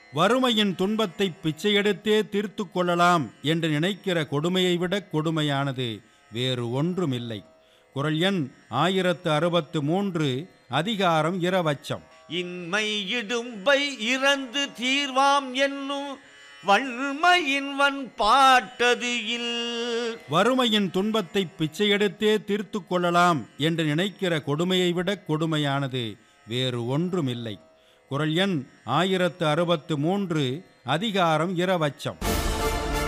வறுமையின் துன்பத்தை பிச்சையெடுத்தே தீர்த்து கொள்ளலாம் என்று நினைக்கிற கொடுமையை விட கொடுமையானது வேறு ஒன்றுமில்லை குரல் எண் ஆயிரத்து அறுபத்து மூன்று அதிகாரம் இரவச்சம் இன்மை இடும்பை இறந்து தீர்வாம் என்னும் வன்மையின் வன் பாட்டது இல் வறுமையின் துன்பத்தை பிச்சையெடுத்தே தீர்த்து கொள்ளலாம் என்று நினைக்கிற கொடுமையை விட கொடுமையானது வேறு ஒன்றுமில்லை குரல் எண் ஆயிரத்து அறுபத்து மூன்று அதிகாரம் இரவச்சம்